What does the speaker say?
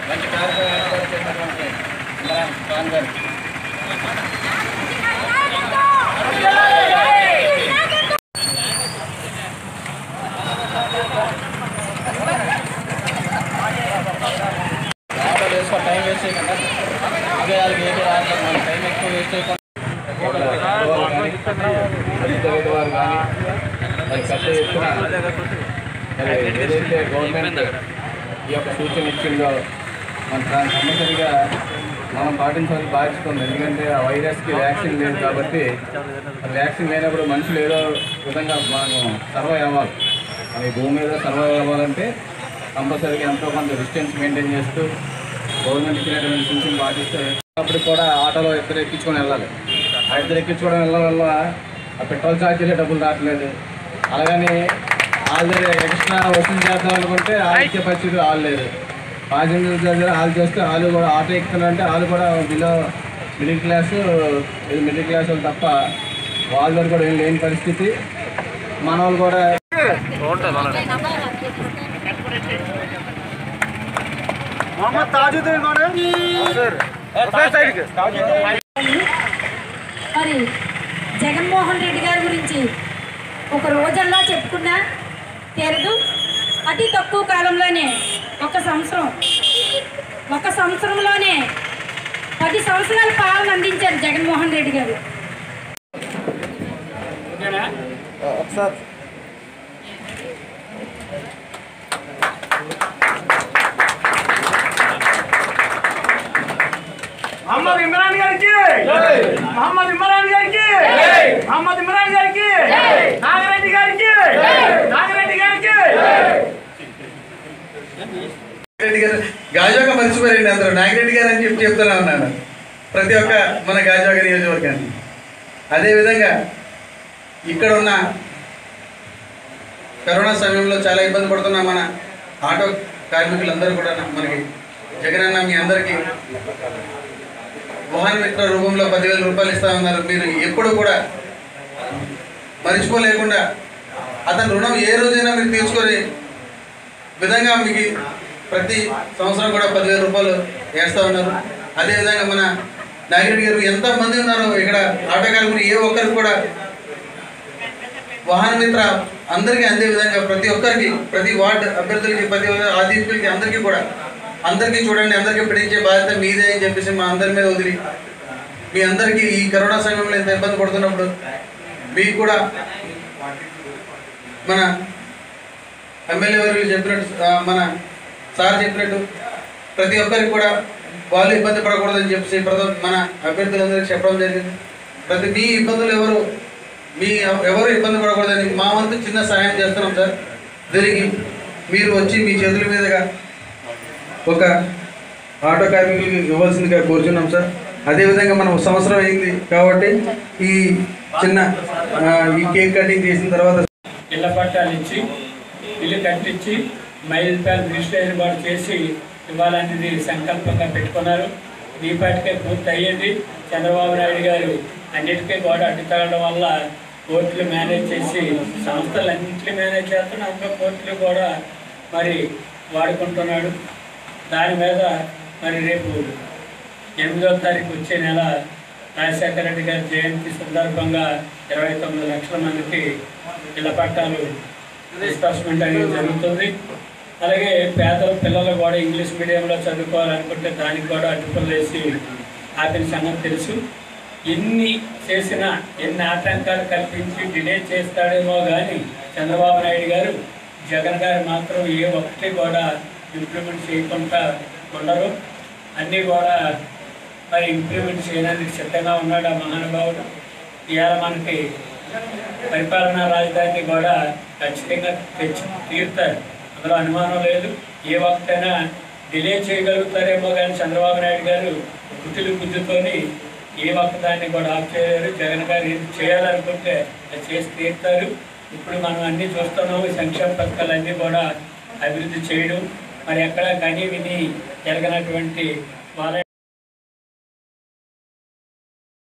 మంచి కార్యక్రమం ఏర్పాటు చేసినటువంటి ఇమ్రాన్ ఖాన్ గారు ఆటో వేసుకో టైం వేస్ట్ చేయకుండా విజయాలకి ఏది రాలేదు మన టైం ఎక్కువ వేస్ట్ చేయకుండా దళిత విధవారు కానీ మరి పెద్ద ఎత్తున మరి ఏదైతే గవర్నమెంట్ ఈ యొక్క సూచన ఇచ్చిందో మన దాన్ని తప్పనిసరిగా మనం పాటించాల్సిన బాధ్యత ఉంది ఎందుకంటే ఆ వైరస్కి వ్యాక్సిన్ లేదు కాబట్టి ఆ వ్యాక్సిన్ లేనప్పుడు మనుషులు ఏదో విధంగా మనం సర్వైవ్ అవ్వాలి మన ఈ భూమి మీద సర్వైవ్ అవ్వాలంటే కంపల్సరీగా ఎంతో కొంత డిస్టెన్స్ మెయింటైన్ చేస్తూ గవర్నమెంట్ ఇచ్చినటువంటి సూచనలు పాటిస్తే అప్పుడు కూడా ఆటోలో ఇద్దరు ఎక్కించుకొని వెళ్ళాలి ఆ ఇద్దరు ఎక్కించుకోవడం వెళ్ళడం వల్ల ఆ పెట్రోల్ ఛార్జీలే డబ్బులు రావట్లేదు అలాగని ఆల్రెడీ ఎక్స్ట్రా వసూలు చేద్దాం అనుకుంటే ఆ ఇచ్చే పరిస్థితి వాళ్ళు లేదు ప్యాసింజర్ దగ్గర వాళ్ళు చేస్తే వాళ్ళు కూడా ఆటో ఎక్కుతున్నారంటే వాళ్ళు కూడా బిలో మిడిల్ క్లాస్ ఇది మిడిల్ క్లాస్ వాళ్ళు తప్ప వాళ్ళ దగ్గర కూడా ఏం లేని పరిస్థితి మన వాళ్ళు కూడా మరి జగన్మోహన్ రెడ్డి గారి గురించి ఒక రోజల్లా చెప్పుకున్నా తీరదు అతి తక్కువ కాలంలోనే ఒక సంవత్సరం ఒక సంవత్సరంలోనే పది సంవత్సరాల పాలన అందించారు జగన్మోహన్ రెడ్డి గారు మహమ్మద్ ఇమ్రాన్ గారికి మహమ్మద్ ఇమ్రాన్ గారికి మహమ్మద్ ఇమ్రాన్ గారికి నాగరెడ్డి గారికి నాగరెడ్డి గారికి నాగిరెడ్డి గారు గాజువాక మర్చిపోయారండి అందరూ నాగిరెడ్డి గారు అని చెప్పి చెప్తూనే ఉన్నాను ప్రతి ఒక్క మన గాజువాక నియోజకవర్గాన్ని అదేవిధంగా ఇక్కడ ఉన్న కరోనా సమయంలో చాలా ఇబ్బంది పడుతున్న మన ఆటో కార్మికులందరూ కూడా మనకి జగనన్న మీ అందరికీ వాహన మిత్ర రూపంలో పదివేల రూపాయలు ఇస్తా ఉన్నారు మీరు ఎప్పుడు కూడా మర్చిపోలేకుండా అతని రుణం ఏ రోజైనా మీరు తీర్చుకొని విధంగా మీకు ప్రతి సంవత్సరం కూడా పదివేల రూపాయలు వేస్తూ ఉన్నారు అదేవిధంగా మన నాగిరెడ్డి గారు ఎంతమంది ఉన్నారు ఇక్కడ ఆటో కార్మికులు ఏ ఒక్కరికి కూడా వాహన మిత్ర అందరికీ అందే విధంగా ప్రతి ఒక్కరికి ప్రతి వార్డు అభ్యర్థులకి ప్రతి ఆదిత్యులకి అందరికీ కూడా అందరికీ చూడండి అందరికీ పిడించే బాధ్యత మీదే అని చెప్పేసి మా అందరి మీద వదిలి మీ అందరికీ ఈ కరోనా సమయంలో ఇంత ఇబ్బంది పడుతున్నప్పుడు మీకు కూడా మన ఎమ్మెల్యే వర్యులు చెప్పినట్టు ఆ, మన సార్ చెప్పినట్టు ప్రతి ఒక్కరికి కూడా వాళ్ళు ఇబ్బంది పడకూడదని చెప్పేసి ప్రతి మన అభ్యర్థులందరికీ చెప్పడం జరిగింది ప్రతి మీ ఇబ్బందులు ఎవరు మీ ఎవరు ఇబ్బంది పడకూడదని మా వంతు చిన్న సహాయం చేస్తున్నాం సార్ దీనికి మీరు వచ్చి మీ చేతుల మీదుగా ఒక ఆటో కార్మికులకి ఇవ్వాల్సిందిగా కోరుచున్నాం సార్ అదేవిధంగా మనం సంవత్సరం అయింది కాబట్టి ఈ చిన్న ఆ, ఈ కేక్ కటింగ్ చేసిన తర్వాత ఇళ్ల పట్టాలు ఇచ్చి ఇల్లు కట్టించి మైల్ ప్యాన్ రిజిస్ట్రేషన్ కూడా చేసి ఇవ్వాలనేది సంకల్పంగా పెట్టుకున్నారు ఈ పాటికే పూర్తి అయ్యింది చంద్రబాబు నాయుడు గారు అన్నిటికీ కూడా అడ్డు తగలడం వల్ల కోర్టులు మేనేజ్ చేసి సంస్థలు అన్నింటినీ మేనేజ్ చేస్తున్నా అందులో కోర్టులు కూడా మరి వాడుకుంటున్నాడు దాని మీద మరి రేపు ఎనిమిదో తారీఖు వచ్చే నెల రాజశేఖర రెడ్డి గారి జయంతి సందర్భంగా ఇరవై తొమ్మిది లక్షల మందికి ఇళ్ల పట్టాలు డిస్బర్స్మెంట్ అనేది జరుగుతుంది అలాగే పేదల పిల్లలు కూడా ఇంగ్లీష్ మీడియంలో చదువుకోవాలనుకుంటే దానికి కూడా అడ్డుపలు వేసి ఆపిన సంగతి తెలుసు ఎన్ని చేసినా ఎన్ని ఆటంకాలు కల్పించి డిలే చేస్తాడేమో కానీ చంద్రబాబు నాయుడు గారు జగన్ గారు మాత్రం ఏ ఒక్కటి కూడా ఇంప్లిమెంట్ చేయకుండా ఉండరు అన్నీ కూడా మరి ఇంప్లిమెంట్ చేయడానికి సిద్ధంగా ఉన్నాడు ఆ మహానుభావుడు ఇవాళ మనకి పరిపాలనా రాజధాని కూడా ఖచ్చితంగా తెచ్చి తీరుతారు అందులో అనుమానం లేదు ఏ వక్తైనా డిలే చేయగలుగుతారేమో కానీ చంద్రబాబు నాయుడు గారు గుర్తులు గుద్దుతోని ఏ ఒక్క దాన్ని కూడా ఆఫ్ చేయలేరు జగన్ గారు ఏది చేయాలనుకుంటే అది చేసి తీరుతారు ఇప్పుడు మనం అన్నీ చూస్తున్నాము ఈ సంక్షేమ పథకాలు అన్నీ కూడా అభివృద్ధి చేయడం మరి ఎక్కడ కని విని జరగనటువంటి వాళ్ళ